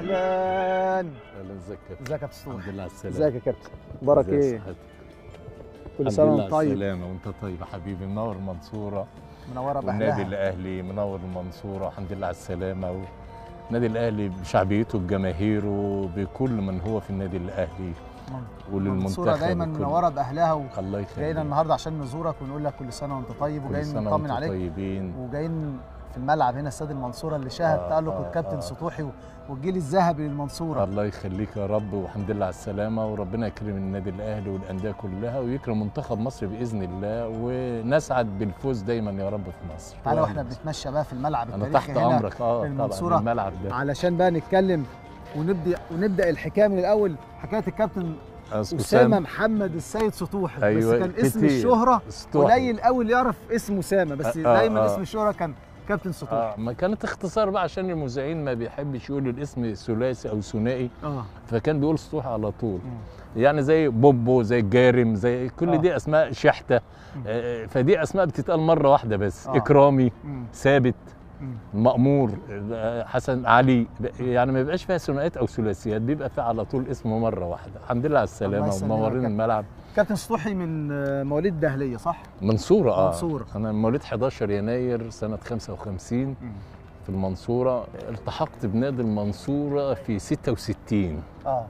الرحمن اهلا ازيك يا كابتن ازيك يا كابتن سطوح الحمد لله على السلامه ازيك يا كابتن اخبارك ازي ايه صحتك؟ كل الحمد سنه لله وانت على طيب السلامه وانت طيب يا حبيبي منور المنصوره منوره والنادي باهلها الاهلي منور المنصوره الحمد لله على السلامه النادي الاهلي بشعبيته بجماهيره بكل من هو في النادي الاهلي المنصوره وللمنتخب دايما وكل- منوره باهلها و... الله يخليك جايين النهارده عشان نزورك ونقول لك كل سنه وانت طيب كل وجايين سنه نطمن وانتم عليك طيبين وجايين في الملعب هنا استاد المنصوره اللي شهد آه، تالق آه، الكابتن آه. سطوحي و- والجيل الذهبي للمنصوره الله يخليك يا رب والحمد لله على السلامه وربنا يكرم النادي الاهلي والانديه كلها ويكرم منتخب مصر باذن الله ونسعد بالفوز دايما يا رب في مصر تعالى واحنا وأهلا. بنتمشى بقى في الملعب انا التاريخي تحت هنا امرك اه المنصورة. طبعا الملعب ده علشان بقى نتكلم ونبدا ونبدا الحكايه من الاول حكايه الكابتن أسامة اسامه محمد السيد سطوحي أيوة، بس كان اسم كتير. الشهره سطوحي. قليل قوي اللي يعرف اسم اسامه بس آه، دايما آه. اسم الشهره كان كابتن سطوحي اه ما كانت اختصار بقى عشان المذيعين ما بيحبش يقول الاسم ثلاثي او ثنائي اه فكان بيقول سطوح على طول يعني زي بوبو زي جارم زي كل آه. دي اسماء شحته آه فدي اسماء بتتقال مره واحده بس آه. اكرامي مم. ثابت مم. مأمور آه، حسن علي ب- يعني ما بيبقاش فيها ثنائيات او ثلاثيات بيبقى فيها على طول اسمه مره واحده الحمد لله على السلامه يسلمك يا ومنورين كابتن. الملعب كابتن سطوحي من آه، مواليد دهليه صح؟ منصوره اه منصورة. انا مواليد 11 يناير سنه 55 في المنصورة التحقت بنادي المنصورة في 66 اه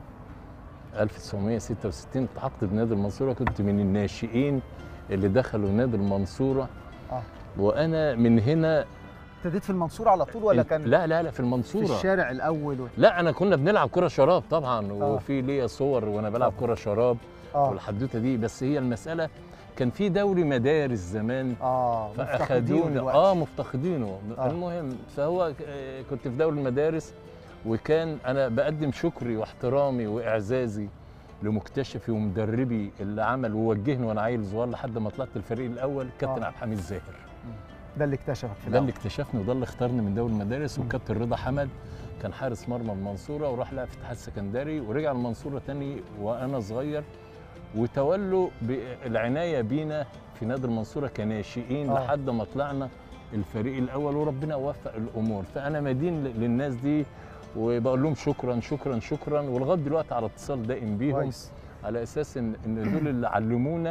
1966 التحقت بنادي المنصورة كنت من الناشئين اللي دخلوا نادي المنصورة اه وأنا من هنا ابتديت في المنصوره على طول ولا كان لا لا لا في في المنصورة الشارع الاول و... لا أنا كنا بنلعب كرة شراب طبعا وفي ليا صور وأنا بلعب كرة شراب اه والحدوتة دي بس هي المسألة كان في دوري مدارس زمان اه مفتقدينه فاخدوني دلوقتي. اه مفتقدينه آه. المهم فهو آه، كنت في دوري المدارس وكان انا بقدم شكري واحترامي واعزازي لمكتشفي ومدربي اللي عمل ووجهني وانا عيل صغير لحد ما طلعت الفريق الاول كابتن آه. عبد الحميد زاهر ده اللي اكتشفك في ده اللي الأول. اكتشفني وده اللي اختارني من دوري المدارس مم. والكابتن رضا حمد كان حارس مرمى المنصوره وراح لعب في الاتحاد السكندري ورجع المنصوره تاني وانا صغير وتولوا بالعنايه بينا في نادي المنصوره كناشئين آه. لحد ما طلعنا الفريق الاول وربنا وفق الامور فانا مدين ل- للناس دي وبقول لهم شكرا شكرا شكرا ولغايه دلوقتي على اتصال دائم بيهم كويس على اساس ان ان دول اللي علمونا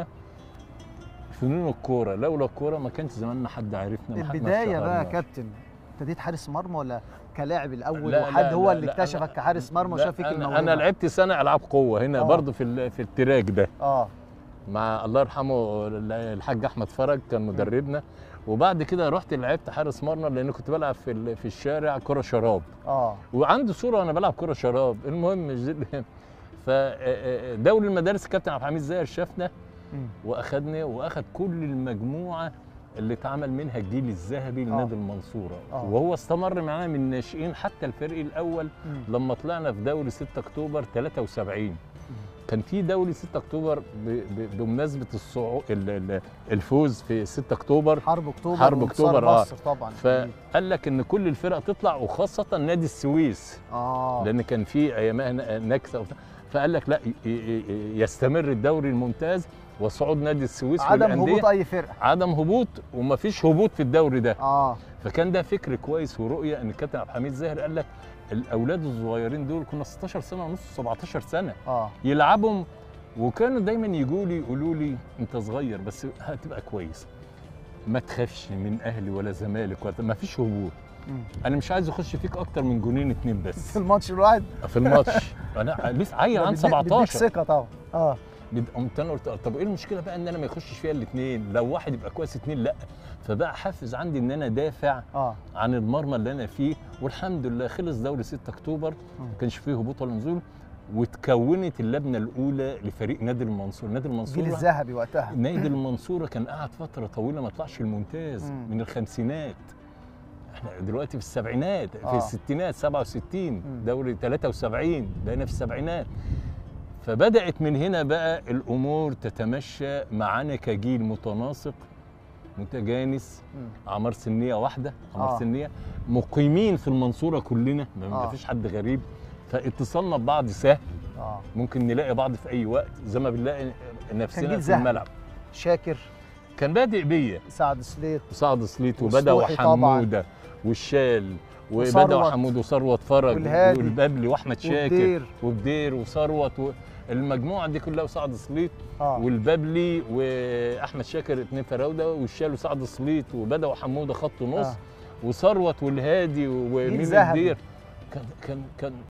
فنون الكوره لولا الكوره ما كانش زماننا حد عرفنا ما حد- ما البدايه بقى يا اشتهرناش. كابتن ابتديت حارس مرمى ولا كلاعب الاول لا، وحد لا، هو لا، اللي لا، اكتشفك أنا- كحارس مرمى لا، وشاف فيك أنا- الموهبه انا لعبت سنه العاب قوه هنا آه. برضه في ال- في التراك ده اه مع الله يرحمه الحاج احمد فرج كان مدربنا وبعد كده رحت لعبت حارس مرمى لان كنت بلعب في ال- في الشارع كره شراب اه وعندي صوره وانا بلعب كره شراب المهم ج- فدوري المدارس الكابتن عبد الحميد زاهر شافنا مم. واخدني واخد كل المجموعه اللي اتعمل منها الجيل الذهبي لنادي المنصوره آه. وهو استمر معانا من الناشئين حتى الفريق الاول مم. لما طلعنا في دوري 6 اكتوبر 73 كان في دوري 6 اكتوبر ب- ب- بمناسبه الصعو... ال- ال- الفوز في 6 اكتوبر حرب اكتوبر حرب وانتصار أكتوبر، آه. مصر طبعا فقال لك ان كل الفرق تطلع وخاصه نادي السويس اه لان كان في ايامها ن- نكسه وبتاع. فقال لك لا ي- ي- يستمر الدوري الممتاز وصعود نادي السويس عدم والأندية. هبوط اي فرقه عدم هبوط ومفيش هبوط في الدوري ده اه فكان ده فكر كويس ورؤيه ان الكابتن عبد الحميد زاهر قال لك الاولاد الصغيرين دول كنا 16 سنه ونص 17 سنه اه يلعبهم وكانوا دايما يجوا لي يقولوا لي انت صغير بس هتبقى كويس ما تخافش من اهلي ولا زمالك ولا ما فيش هبوط مم. انا مش عايز اخش فيك اكتر من جونين اتنين بس في الماتش الواحد في الماتش انا لسه عيل ده عن بيديك- بيديك 17 ثقه طبعا اه بد- قمت انا قلت طب ايه المشكله بقى ان انا ما يخشش فيها الاثنين لو واحد يبقى كويس اثنين لا فبقى حافز عندي ان انا دافع اه عن المرمى اللي انا فيه والحمد لله خلص دوري 6 اكتوبر مم. ما كانش فيه هبوط ولا نزول وتكونت اللجنه الاولى لفريق نادي المنصوره نادي الجيل المنصوره الذهبي وقتها نادي المنصوره كان قعد فتره طويله ما طلعش الممتاز مم. من الخمسينات احنا دلوقتي في السبعينات في آه. الستينات 67 مم. دوري 73 بقينا في السبعينات فبدات من هنا بقى الامور تتمشى معانا كجيل متناسق متجانس مم. اعمار سنيه واحده اعمار آه. آه. سنيه مقيمين في المنصوره كلنا ما آه. آه. فيش حد غريب فاتصالنا ببعض سهل اه ممكن نلاقي بعض في اي وقت زي ما بنلاقي كان نفسنا جيل في ذهبي. الملعب شاكر كان بادئ بيا سعد سليط وسعد سليط وبدا وسطوحي طبعاً. وحموده والشال وبدوي وثروت. حمود وثروت فرج والهادي. والبابلي واحمد شاكر وبدير. وبدير وثروت و... المجموعه دي كلها وسعد سليط اه والبابلي واحمد شاكر اتنين فراوده والشال وسعد سليط وبدوي حموده خط نص آه. وثروت والهادي جيل ومين ذهبي. الدير كان كان كان